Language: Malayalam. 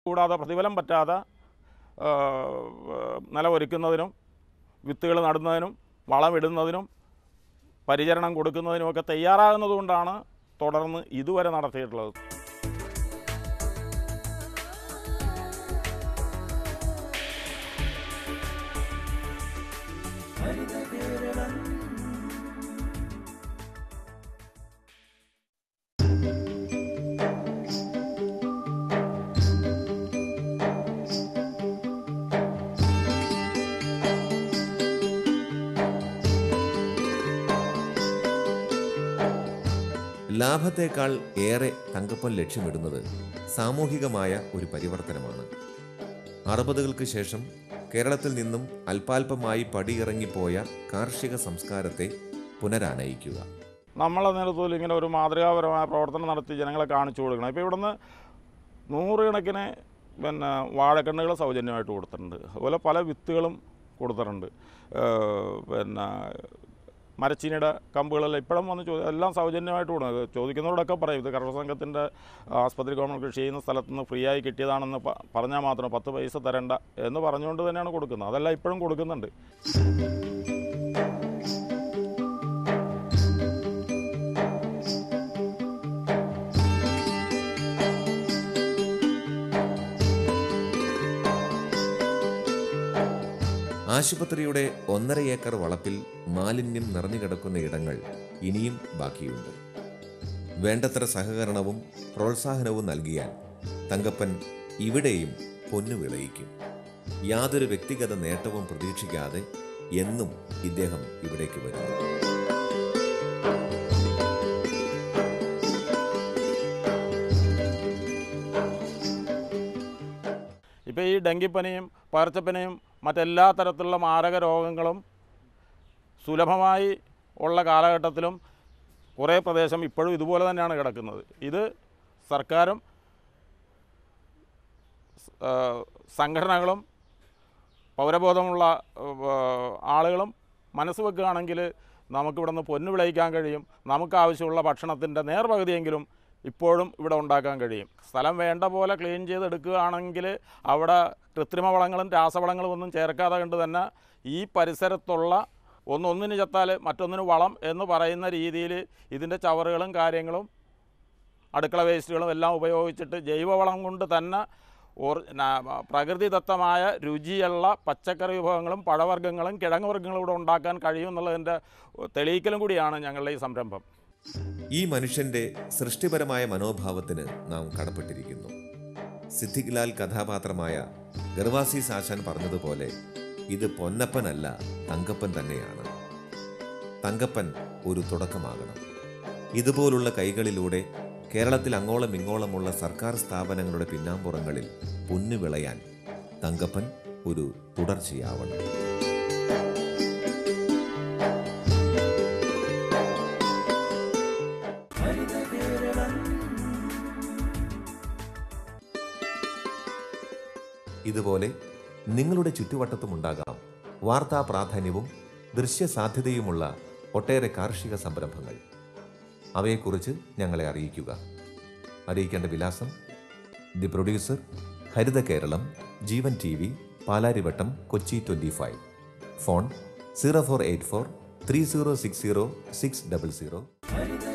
കൂടാതെ പ്രതിഫലം പറ്റാതെ ആ, നിലമൊരുക്കുന്നതിനും വിത്തുകൾ നടുന്നതിനും വളമിടുന്നതിനും പരിചരണം കൊടുക്കുന്നതിനുമൊക്കെ തയ്യാറാകുന്നതുകൊണ്ടാണ് തുടർന്ന് ഇതുവരെ നടത്തിയിട്ടുള്ളത് ലാഭത്തേക്കാൾ ഏറെ തങ്കപ്പൻ ലക്ഷ്യമിടുന്നത് സാമൂഹികമായ ഒരു പരിവർത്തനമാണ് അറുപതുകൾക്ക് ശേഷം കേരളത്തിൽ നിന്നും അല്പാൽപമായി പടിയിറങ്ങിപ്പോയ കാർഷിക സംസ്കാരത്തെ പുനരാനയിക്കുക നമ്മളെ നേതൃത്വത്തിൽ ഇങ്ങനെ ഒരു മാതൃകാപരമായ പ്രവർത്തനം നടത്തി ജനങ്ങളെ കാണിച്ചു കൊടുക്കണം ഇപ്പോൾ ഇവിടുന്ന് നൂറുകണക്കിന് പിന്നെ വാഴക്കണ്ണുകൾ സൗജന്യമായിട്ട് കൊടുത്തിട്ടുണ്ട് അതുപോലെ പല വിത്തുകളും കൊടുത്തിട്ടുണ്ട് ഏഹ് പിന്നെ മരച്ചീനിയുടെ കമ്പുകളെല്ലാം ഇപ്പോഴും വന്ന് ചോദി എല്ലാം സൗജന്യമായിട്ട് കൊടുക്കും ചോദിക്കുന്നവരോടൊക്കെ പറയും ഇത് കർഷക സംഘത്തിൻ്റെ ആസ്പത്രി ഗവൺമെൻറ് കൃഷി ചെയ്യുന്ന സ്ഥലത്ത് നിന്ന് ഫ്രീ ആയി കിട്ടിയതാണെന്ന് പ- പറഞ്ഞാൽ മാത്രം പത്ത് പൈസ തരണ്ട എന്ന് പറഞ്ഞുകൊണ്ട് തന്നെയാണ് കൊടുക്കുന്നത് അതെല്ലാം ഇപ്പോഴും കൊടുക്കുന്നുണ്ട് ആശുപത്രിയുടെ ഒന്നര ഏക്കർ വളപ്പിൽ മാലിന്യം നിറഞ്ഞുകിടക്കുന്ന ഇടങ്ങൾ ഇനിയും ബാക്കിയുണ്ട് വേണ്ടത്ര സഹകരണവും പ്രോത്സാഹനവും നൽകിയാൽ തങ്കപ്പൻ ഇവിടെയും പൊന്നു വിളയിക്കും യാതൊരു വ്യക്തിഗത നേട്ടവും പ്രതീക്ഷിക്കാതെ എന്നും ഇദ്ദേഹം ഇവിടേക്ക് വരുന്നു ഇപ്പോൾ ഈ ഡെങ്കിപ്പനിയും പകർച്ചപ്പനിയും മറ്റെല്ലാ തരത്തിലുള്ള മാരക രോഗങ്ങളും സുലഭമായി ഉള്ള കാലഘട്ടത്തിലും കുറേ പ്രദേശം ഇപ്പോഴും ഇതുപോലെ തന്നെയാണ് കിടക്കുന്നത് ഇത് സർക്കാരും സ്- ആ, സംഘടനകളും പൗരബോധമുള്ള ആ, ആളുകളും മനസ്സ് വെക്കുകയാണെങ്കിൽ നമുക്കിവിടെ നിന്ന് പൊന്നു വിളയിക്കാൻ കഴിയും നമുക്ക് ആവശ്യമുള്ള ഭക്ഷണത്തിൻ്റെ നേർപകുതിയെങ്കിലും ഇപ്പോഴും ഇവിടെ ഉണ്ടാക്കാൻ കഴിയും സ്ഥലം വേണ്ട പോലെ ക്ലീൻ ചെയ്തെടുക്കുകയാണെങ്കിൽ അവിടെ കൃത്രിമ വളങ്ങളും രാസവളങ്ങളും ഒന്നും ചേർക്കാതെ കണ്ട് തന്നെ ഈ പരിസരത്തുള്ള ഒന്നൊന്നിന് ചത്താൽ മറ്റൊന്നിന് വളം എന്ന് പറയുന്ന രീതിയിൽ ഇതിൻ്റെ ചവറുകളും കാര്യങ്ങളും അടുക്കള വേസ്റ്റുകളും എല്ലാം ഉപയോഗിച്ചിട്ട് ജൈവവളം കൊണ്ട് തന്നെ ഓർ ന- പ്രകൃതിദത്തമായ രുചിയുള്ള പച്ചക്കറി വിഭവങ്ങളും പഴവർഗ്ഗങ്ങളും കിഴങ്ങ് വർഗ്ഗങ്ങളും ഇവിടെ ഉണ്ടാക്കാൻ കഴിയും എന്നുള്ളതിൻ്റെ തെളിയിക്കലും കൂടിയാണ് ഞങ്ങളുടെ ഈ സംരംഭം ഈ മനുഷ്യന്റെ സൃഷ്ടിപരമായ മനോഭാവത്തിന് നാം കടപ്പെട്ടിരിക്കുന്നു സിദ്ദിഖ് ലാൽ കഥാപാത്രമായ ഗർവാസി സാശാൻ പറഞ്ഞതുപോലെ ഇത് പൊന്നപ്പനല്ല തങ്കപ്പൻ തന്നെയാണ് തങ്കപ്പൻ ഒരു തുടക്കമാകണം ഇതുപോലുള്ള കൈകളിലൂടെ കേരളത്തിൽ അങ്ങോളം ഇങ്ങോളമുള്ള സർക്കാർ സ്ഥാപനങ്ങളുടെ പിന്നാമ്പുറങ്ങളിൽ പൊന്നു വിളയാൻ തങ്കപ്പൻ ഒരു തുടർച്ചയാവണം ഇതുപോലെ നിങ്ങളുടെ ചുറ്റുവട്ടത്തുമുണ്ടാകാം വാർത്താ പ്രാധാന്യവും ദൃശ്യസാധ്യതയുമുള്ള ഒട്ടേറെ കാർഷിക സംരംഭങ്ങൾ അവയെക്കുറിച്ച് ഞങ്ങളെ അറിയിക്കുക അറിയിക്കേണ്ട വിലാസം the producer Haritha Keralam Jeevan T V Palarivattom Kochi twenty five phone zero four eight four three zero six zero six double zero